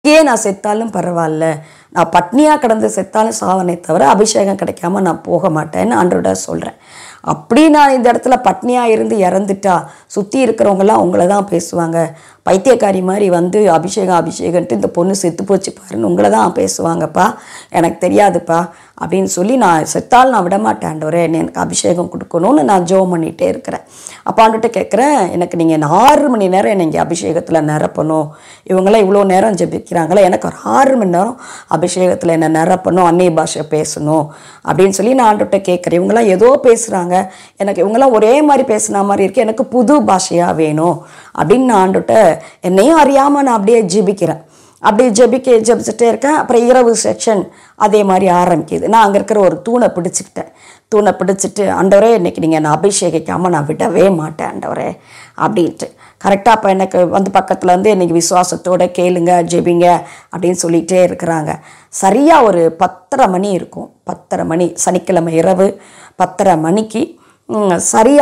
இங்கேயே நான் செத்தாலும் பரவாயில்ல நான் பட்னியாக கிடந்து செத்தாலும் சாவனே தவிர அபிஷேகம் கிடைக்காம நான் போக மாட்டேன்னு ஆண்டோட சொல்கிறேன் அப்படி நான் இந்த இடத்துல பட்னியாக இருந்து இறந்துட்டா சுற்றி இருக்கிறவங்கலாம் உங்களை தான் பேசுவாங்க பைத்தியக்காரி மாதிரி வந்து அபிஷேகம் அபிஷேகன்ட்டு இந்த பொண்ணு செத்து போச்சு பாருன்னு உங்களை தான் பேசுவாங்கப்பா எனக்கு தெரியாதுப்பா அப்படின்னு சொல்லி நான் செத்தால் நான் விட மாட்டேன் ஆண்டவரே நீ எனக்கு அபிஷேகம் கொடுக்கணும்னு நான் ஜோம் பண்ணிகிட்டே இருக்கிறேன் அப்போ ஆண்டுகிட்ட கேட்குறேன் எனக்கு நீங்கள் ஆறு மணி நேரம் என்னை இங்கே அபிஷேகத்தில் நிரப்பணும் இவங்களாம் இவ்வளோ நேரம் ஜெபிக்கிறாங்களே எனக்கு ஒரு ஆறு மணி நேரம் அபிஷேகத்தில் என்னை நிரப்பணும் அன்னிய பாஷை பேசணும் அப்படின்னு சொல்லி நான் ஆண்டுகிட்ட கேட்குறேன் இவங்களாம் ஏதோ பேசுகிறாங்க எனக்கு இவங்களாம் ஒரே மாதிரி பேசுன மாதிரி இருக்கு எனக்கு புது பாஷையாக வேணும் அப்படின்னு நான் ஆண்டுகிட்ட என்னையும் அறியாமல் நான் அப்படியே ஜெபிக்கிறேன் அப்படி ஜெபிக்க ஜெபிச்சுட்டே இருக்கேன் அப்புறம் இரவு செக்ஷன் அதே மாதிரி ஆரம்பிக்குது நான் அங்கே இருக்கிற ஒரு தூணை பிடிச்சிக்கிட்டேன் தூணை பிடிச்சிட்டு ஆண்டவரே இன்னைக்கு நீங்கள் என்னை அபிஷேகிக்காமல் நான் விடவே மாட்டேன் ஆண்டவரே அப்படின்ட்டு கரெக்டாக அப்போ எனக்கு வந்து பக்கத்தில் வந்து இன்னைக்கு விசுவாசத்தோட கேளுங்க ஜெபிங்க அப்படின்னு சொல்லிகிட்டே இருக்கிறாங்க சரியாக ஒரு பத்தரை மணி இருக்கும் பத்தரை மணி சனிக்கிழமை இரவு பத்தரை மணிக்கு ம்,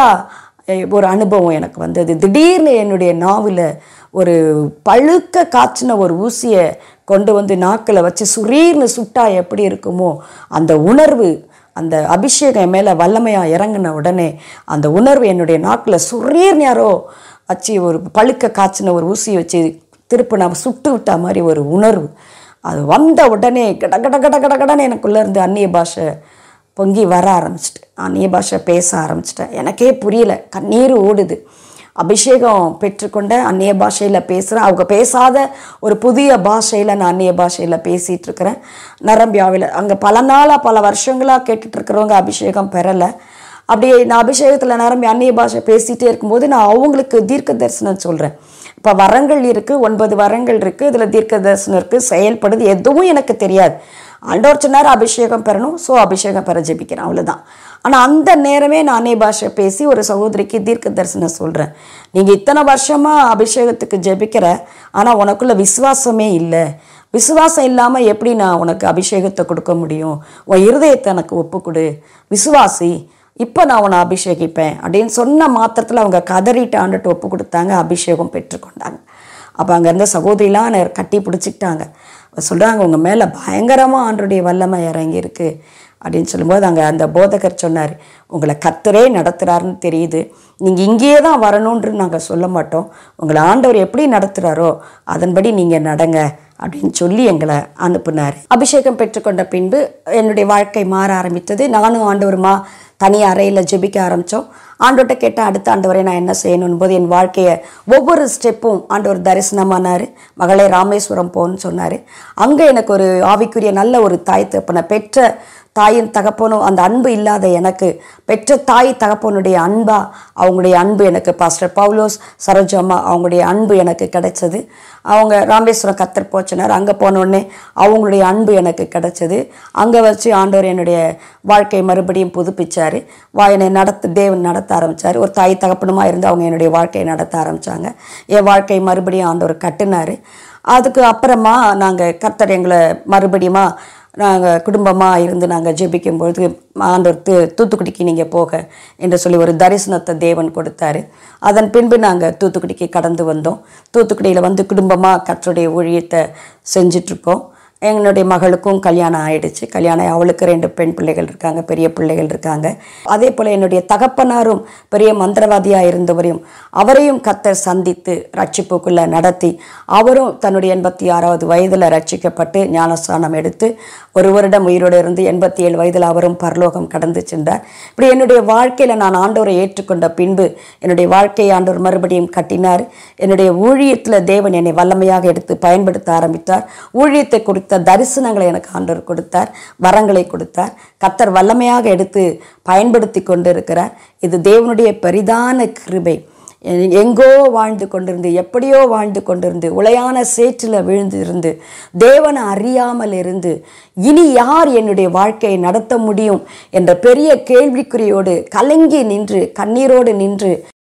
சரியாக ஒரு அனுபவம் எனக்கு வந்தது திடீர்னு என்னுடைய நாவில் ஒரு பழுக்க காய்ச்சின ஒரு ஊசியை கொண்டு வந்து நாக்கில் வச்சு சுரீர்னு சுட்டா எப்படி இருக்குமோ அந்த உணர்வு அந்த அபிஷேகம் என் மேலே வல்லமையாக இறங்கின உடனே அந்த உணர்வு என்னுடைய நாக்கில் சுரீர்னு யாரோ வச்சு ஒரு பழுக்க காய்ச்சின ஒரு ஊசியை வச்சு திருப்பி நான் சுட்டு விட்ட மாதிரி ஒரு உணர்வு அது வந்த உடனே கட கட கட கட கடன்னு எனக்குள்ளே இருந்து அந்நிய பாஷை பொங்கி வர ஆரம்பிச்சிட்டு அந்நிய பாஷை பேச ஆரம்பிச்சிட்டேன் எனக்கே புரியல கண்ணீர் ஓடுது அபிஷேகம் பெற்றுக்கொண்ட அந்நிய பாஷையில் பேசுகிறேன் அவங்க பேசாத ஒரு புதிய பாஷையில் நான் அந்நிய பாஷையில் பேசிகிட்டு இருக்கிறேன் நரம்பியாவில் அங்கே பல நாளாக பல வருஷங்களாக கேட்டுட்டு இருக்கிறவங்க அபிஷேகம் பெறலை அப்படியே நான் அபிஷேகத்தில் நிரம்பி அந்நிய பாஷை பேசிகிட்டே இருக்கும்போது நான் அவங்களுக்கு தீர்க்க தரிசனம் சொல்கிறேன் இப்போ வரங்கள் இருக்குது ஒன்பது வரங்கள் இருக்குது இதில் தீர்க்க தரிசனம் இருக்குது செயல்படுது எதுவும் எனக்கு தெரியாது ஆண்டவர் சொன்னார் அபிஷேகம் பெறணும் ஸோ அபிஷேகம் பெற ஜெபிக்கிறேன் அவ்வளோதான் ஆனால் அந்த நேரமே நான் அன்னை பாஷை பேசி ஒரு சகோதரிக்கு தீர்க்க தரிசனம் சொல்கிறேன் நீங்கள் இத்தனை வருஷமாக அபிஷேகத்துக்கு ஜெபிக்கிற ஆனால் உனக்குள்ள விசுவாசமே இல்லை விசுவாசம் இல்லாமல் எப்படி நான் உனக்கு அபிஷேகத்தை கொடுக்க முடியும் உன் இருதயத்தை எனக்கு ஒப்புக்கொடு விசுவாசி இப்போ நான் உன்னை அபிஷேகிப்பேன் அப்படின்னு சொன்ன மாத்திரத்தில் அவங்க கதறிட்டு ஆண்டுட்டு ஒப்பு கொடுத்தாங்க அபிஷேகம் பெற்றுக்கொண்டாங்க அப்போ அங்கே இருந்த சகோதரிலாம் என்னை கட்டி பிடிச்சிக்கிட்டாங்க சொல்கிறாங்க உங்கள் மேலே பயங்கரமாக ஆண்டுடைய வல்லமை இறங்கியிருக்கு அப்படின்னு சொல்லும்போது அங்கே அந்த போதகர் சொன்னார் உங்களை கத்தரே நடத்துகிறாருன்னு தெரியுது நீங்கள் இங்கேயே தான் வரணுன்று நாங்கள் சொல்ல மாட்டோம் உங்களை ஆண்டவர் எப்படி நடத்துகிறாரோ அதன்படி நீங்கள் நடங்க அப்படின்னு சொல்லி எங்களை அனுப்புனார் அபிஷேகம் பெற்றுக்கொண்ட பின்பு என்னுடைய வாழ்க்கை மாற ஆரம்பித்தது நானும் ஆண்டவருமா தனி அறையில் ஜெபிக்க ஆரம்பித்தோம் ஆண்டோட்ட கேட்டேன் அடுத்த ஆண்டவரை நான் என்ன செய்யணும் போது என் வாழ்க்கையை ஒவ்வொரு ஸ்டெப்பும் ஆண்டவர் தரிசனமானார் மகளே ராமேஸ்வரம் போன்னு சொன்னார் அங்கே எனக்கு ஒரு ஆவிக்குரிய நல்ல ஒரு தாய் தகப்பனை பெற்ற தாயின் தகப்பனும் அந்த அன்பு இல்லாத எனக்கு பெற்ற தாய் தகப்பனுடைய அன்பா அவங்களுடைய அன்பு எனக்கு பாஸ்டர் பவுலோஸ் சரோஜம்மா அவங்களுடைய அன்பு எனக்கு கிடைச்சது அவங்க ராமேஸ்வரம் கத்தர் போச்சினார் அங்கே போனோடனே அவங்களுடைய அன்பு எனக்கு கிடைச்சது அங்கே வச்சு ஆண்டவர் என்னுடைய வாழ்க்கை மறுபடியும் புதுப்பிச்சார் வா என்னை நடத்து தேவன் நடத்த ஆரம்பித்தார் ஒரு தாய் தகப்பனுமா இருந்து அவங்க என்னுடைய வாழ்க்கையை நடத்த ஆரம்பித்தாங்க என் வாழ்க்கை மறுபடியும் ஆண்டவர் கட்டினார் அதுக்கு அப்புறமா நாங்கள் கர்த்தர் எங்களை மறுபடியுமா நாங்கள் குடும்பமாக இருந்து நாங்கள் ஜெபிக்கும் பொழுது ஆண்டவர் தூ தூத்துக்குடிக்கு நீங்கள் போக என்று சொல்லி ஒரு தரிசனத்தை தேவன் கொடுத்தாரு அதன் பின்பு நாங்கள் தூத்துக்குடிக்கு கடந்து வந்தோம் தூத்துக்குடியில் வந்து குடும்பமாக கர்த்தருடைய ஊழியத்தை செஞ்சிட்ருக்கோம் என்னுடைய மகளுக்கும் கல்யாணம் ஆயிடுச்சு கல்யாணம் ஆகி அவளுக்கு ரெண்டு பெண் பிள்ளைகள் இருக்காங்க பெரிய பிள்ளைகள் இருக்காங்க அதே போல் என்னுடைய தகப்பனாரும் பெரிய மந்திரவாதியாக இருந்தவரையும் அவரையும் கத்தர் சந்தித்து ரட்சிப்புக்குள்ளே நடத்தி அவரும் தன்னுடைய எண்பத்தி ஆறாவது வயதில் ரட்சிக்கப்பட்டு ஞானஸ்தானம் எடுத்து ஒரு வருடம் உயிரோடு இருந்து எண்பத்தி ஏழு வயதில் அவரும் பரலோகம் கடந்து சென்றார் இப்படி என்னுடைய வாழ்க்கையில் நான் ஆண்டவரை ஏற்றுக்கொண்ட பின்பு என்னுடைய வாழ்க்கையை ஆண்டவர் மறுபடியும் கட்டினார் என்னுடைய ஊழியத்தில் தேவன் என்னை வல்லமையாக எடுத்து பயன்படுத்த ஆரம்பித்தார் ஊழியத்தை குறித்த தரிசனங்களை எனக்கு ஆண்டவர் கொடுத்தார் வரங்களை கொடுத்தார் கத்தர் வல்லமையாக எடுத்து பயன்படுத்தி கொண்டிருக்கிறார் இது தேவனுடைய பெரிதான கிருபை எங்கோ வாழ்ந்து கொண்டிருந்து எப்படியோ வாழ்ந்து கொண்டிருந்து உளையான சேற்றில் விழுந்து இருந்து தேவனை அறியாமல் இருந்து இனி யார் என்னுடைய வாழ்க்கையை நடத்த முடியும் என்ற பெரிய கேள்விக்குறியோடு கலங்கி நின்று கண்ணீரோடு நின்று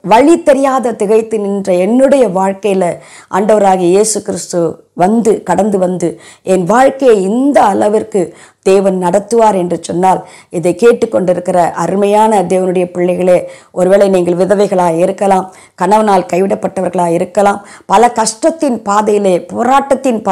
வழி தெரியாத திகைத்து நின்ற என்னுடைய வாழ்க்கையில் ஆண்டவராகிய இயேசு கிறிஸ்து வந்து கடந்து வந்து என் வாழ்க்கையை இந்த அளவிற்கு தேவன் நடத்துவார் என்று சொன்னால் இதை கேட்டுக்கொண்டிருக்கிற அருமையான தேவனுடைய பிள்ளைகளே ஒருவேளை நீங்கள் விதவைகளாக இருக்கலாம் கணவனால் கைவிடப்பட்டவர்களாக இருக்கலாம் பல கஷ்டத்தின் பாதையிலே போராட்டத்தின் பா